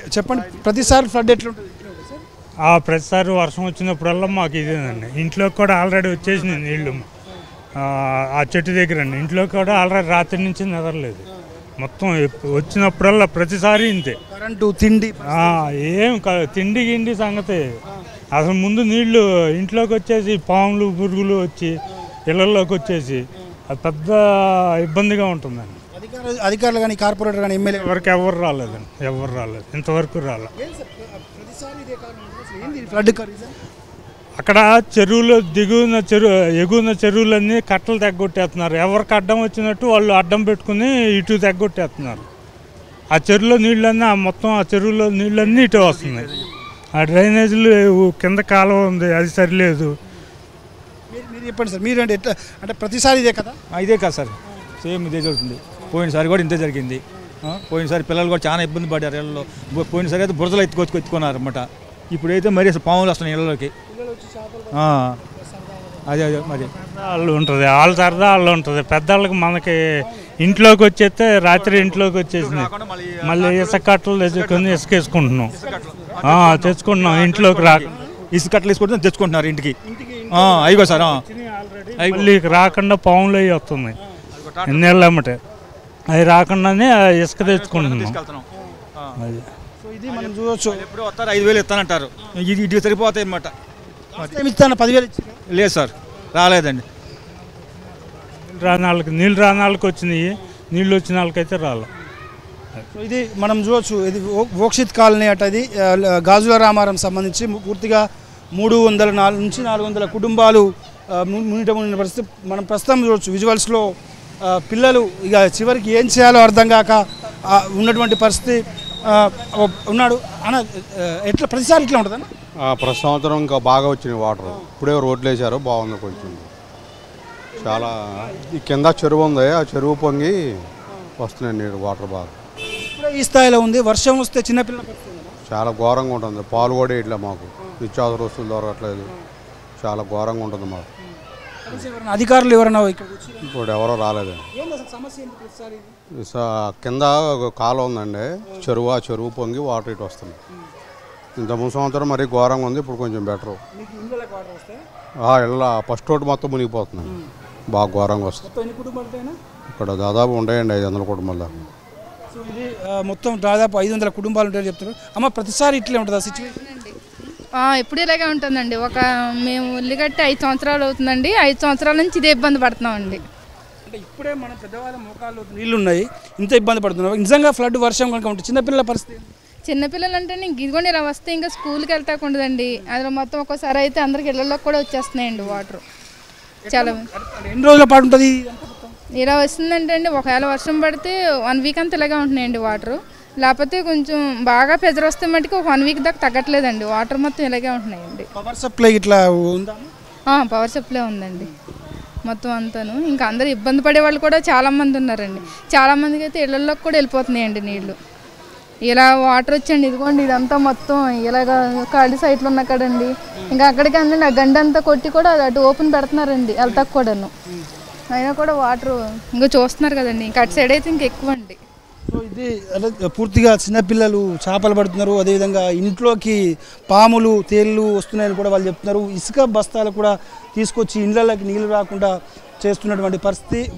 చెప్పండి ప్రతిసారి ఫ్లడ్ ఎట్లుంటుంది ఆ ప్రతిసారి వర్షం వచ్చినప్పుడల్లా మాకు ఇదేనండి ఇంట్లో కూడా ఆల్రెడీ వచ్చేసినాయి నీళ్లు ఆ, ఆ చెట్టు దగ్గర అండి ఇంట్లో కూడా ఆల్రెడీ రాత్రి నుంచి నిద్రలేదు మొత్తం ఎప్పు- వచ్చినప్పుడల్లా ప్రతిసారి ఇంతే కరెంటు తిండి ఆ, ఏం కా- తిండి గిండి సంగతి అసలు ముందు నీళ్లు ఇంట్లోకి వచ్చేసి పాములు పురుగులు వచ్చి ఇళ్లలోకి వచ్చేసి అది పెద్ద ఇబ్బందిగా ఉంటుందండి అధికారులు అధికారులు కానీ కార్పొరేటర్ కానీ ఎమ్మెల్యే ఎవరికి ఎవరు రాలేదండి ఎవరు రాలేదు ఇంతవరకు రాలేదు ఫ్లడ్ అక్కడ చెరువులు దిగువన చెరువు ఎగువన చెరువులన్నీ కట్టలు తెగ్గొట్టేస్తున్నారు ఎవరికి అడ్డం వచ్చినట్టు వాళ్ళు అడ్డం పెట్టుకుని ఇటు తెగ్గొట్టేస్తున్నారు ఆ చెరువులో నీళ్ళన్నీ ఆ మొత్తం ఆ చెరువులో నీళ్ళన్నీ ఇటు వస్తున్నాయి ఆ డ్రైనేజీలు కింద కాలువ ఉంది అది సరిలేదు మీరు మీరు చెప్పండి సార్ మీరు అంటే ఎట్లా అంటే ప్రతిసారి ఇదే కదా ఆ, ఇదే కాదు సార్ సేమ్ ఇదే జరుగుతుంది పోయినసారి కూడా ఇంతే జరిగింది ఆ, పోయినసారి పిల్లలు కూడా చాలా ఇబ్బంది పడ్డారు ఇళ్ళలో బో- పోయినసారి అయితే బురదలు ఎత్తుకొచ్చి ఎత్తుకున్నారు అనమాట ఇప్పుడైతే మరి అసలు పాములు వస్తున్నాయి ఇళ్ళలోకి ఆ, అదే అదే మరి వాళ్ళు ఉంటుంది వాళ్ళ సరదా వాళ్ళు ఉంటుంది పెద్దవాళ్ళకి మనకి ఇంట్లోకి వచ్చేస్తే రాత్రి ఇంట్లోకి వచ్చేసింది మళ్ళీ ఇసుక కట్టలు తెచ్చుకొని ఇసుక వేసుకుంటున్నాం ఆ, తెచ్చుకుంటున్నాం ఇంట్లోకి రా ఇసుక కట్టలు వేసుకుంటే తెచ్చుకుంటున్నారు ఇంటికి ఆ, అయిగో సార్ ఆ. మళ్ళీ రాకుండా పాములు అవి వస్తున్నాయి ఎన్నేళ్ళు అమ్మటే అవి రాకుండానే ఆ ఇసుక తెచ్చుకుంటున్నాం తీసుకెళ్తున్నాం ఆ. అది సో ఇది మనం చూడొచ్చు ఎప్పుడు వస్తారు ఐదు వేలు ఇస్తానంటారు ఇది ఇటుకి సరిపోతాయి అన్నమాట ఏమి ఇస్తాను పదివేలు ఇచ్చి లేదు సార్ రాలేదండి నీళ్ళు రాని వాళ్ళకి నీళ్ళు రాని వాళ్ళకి వచ్చినాయి నీళ్ళు వచ్చిన వాళ్ళకైతే రాలే సో ఇది మనం చూడొచ్చు ఇది ఓ- ఓక్షిత్ కాలనీ అట ఇది ఆ, ల- గాజుల రామారం సంబంధించి ము- పూర్తిగా మూడు వందల నాలుగు నుంచి నాలుగు వందల కుటుంబాలు ఆ, ము- మునిట మునిగిన పరిస్థితి మనం ప్రస్తుతం చూడొచ్చు విజువల్స్లో ఆ, పిల్లలు ఇక చివరికి ఏం చేయాలో అర్థం కాక ఆ, ఉన్నటువంటి పరిస్థితి ఆ, ఓ- ఉన్నాడు అన్న ఆ, ఎట్లా ప్రతిసారి ఇట్లా ఉంటుందన్న ఆ, ప్రతి సంవత్సరం ఇంకా బాగా వచ్చినాయి వాటర్ ఇప్పుడే రోడ్లు వేశారు బాగుంది కొంచెం చాలా ఈ కింద చెరువు ఉంది ఆ చెరువు పొంగి వస్తున్నాయి నీరు వాటర్ బాగా ఇప్పుడే ఈ స్థాయిలో ఉంది వర్షం వస్తే చిన్నపిల్లల పరిస్థితి ఉందా? చాలా ఘోరంగా ఉంటుంది పాలు కూడా ఇట్లా మాకు నిత్యావసర వస్తువులు దొరకట్లేదు చాలా ఘోరంగా ఉంటుంది మాకు కనీసం ఎవరైనా అధికారులు ఎవరైనా ఇక్కడ వచ్చి ఇప్పుడు ఎవరో రాలేదండి ఏంది అసలు సమస్య ఏంటి ప్రతిసారి ఇది? ఈ స- కింద ఒక కాలువ ఉందండి చెరువు ఆ చెరువు పొంగి వాటర్ ఇటు వస్తుంది ఇంత ముందు సంవత్సరం మరీ ఘోరంగా ఉంది ఇప్పుడు కొంచెం బెటరు మీకు ఇండ్లకి వాటర్ వస్తే ఇళ్ళ ఫస్ట్ రోడ్ మొత్తం మునిగిపోతుంది బాగా ఘోరంగా వస్తుంది మొత్తం ఎన్ని కుటుంబాలకైనా ఇక్కడ దాదాపు ఉంటాయండి ఐదు వందల కుటుంబాల దాకా సో ఇది ఆ, మొత్తం దాదాపు ఐదు వందల కుటుంబాలు ఉంటాయని చెప్తారు అమ్మ ప్రతిసారి ఇట్లే ఉంటుంది ఆ సిచ్యువేషన్ ఆ, ఎప్పుడు ఇలాగే ఉంటుందండి ఒక మేము ఇల్లు కట్టి ఐదు సంవత్సరాలు అవుతుందండి ఐదు సంవత్సరాల నుంచి ఇదే ఇబ్బంది పడుతున్నామండి అంటే ఇప్పుడే మన పెద్దవాళ్ళ మోకాళ్ళు నీళ్లు ఉన్నాయి ఇంత ఇబ్బంది పడుతున్నాం నిజంగా ఫ్లడ్ వర్షం కనుక ఉంటే చిన్నపిల్లల పరిస్థితి ఏంటి? చిన్నపిల్లలు అంటే ఇంక ఇదిగోండి ఇలా వస్తే ఇంకా స్కూల్కి వెళ్తాకుండదండి అందులో మొత్తం ఒక్కోసారి అయితే అందరికి ఇళ్ళలోకి కూడా వచ్చేస్తున్నాయండి వాటర్ చాలా అంటే ఎన్ని రోజుల పాటు ఉంటుంది ఇదంతా మొత్తం? ఇలా వస్తుందంటే అండి ఒకవేళ వర్షం పడితే వన్ వీక్ అంతా ఇలాగే ఉంటున్నాయండి వాటర్ లేకపోతే కొంచెం బాగా ప్రెజర్ వస్తే మటుకు ఒక వన్ వీక్ దాకా తగ్గట్లేదండి వాటర్ మొత్తం ఇలాగే ఉంటున్నాయండి పవర్ సప్లై ఇట్లా ఉందా ఆ, పవర్ సప్లై ఉందండి మొత్తం అంతాను ఇంకా అందరు ఇబ్బంది పడే వాళ్ళు కూడా చాలా మంది ఉన్నారండి చాలా మందికి అయితే ఇళ్లలోకి కూడా వెళ్ళిపోతున్నాయండి నీళ్లు ఇలా వాటర్ వచ్చండి ఇదిగోండి ఇదంతా మొత్తం ఇలాగ ఖాళీ సైట్లు ఉన్న కదండి ఇంకా అక్కడికి అందండి ఆ గండి అంతా కొట్టి కూడా అది అటు ఓపెన్ పెడుతున్నారండి వెళ్తాకు కూడాను అయినా కూడా వాటర్ ఇంకా చూస్తున్నారు కదండి ఇంకా అటు సైడ్ అయితే ఇంకా ఎక్కువ అండి సో ఇది అంటే పూర్తిగా చిన్నపిల్లలు చేపలు పడుతున్నారు అదేవిధంగా ఇంట్లోకి పాములు తేళ్ళు వస్తున్నాయని కూడా వాళ్ళు చెప్తున్నారు ఇసుక బస్తాలు కూడా తీసుకొచ్చి ఇళ్ళకి నీళ్లు రాకుండా చేస్తున్నటువంటి పరిస్థితి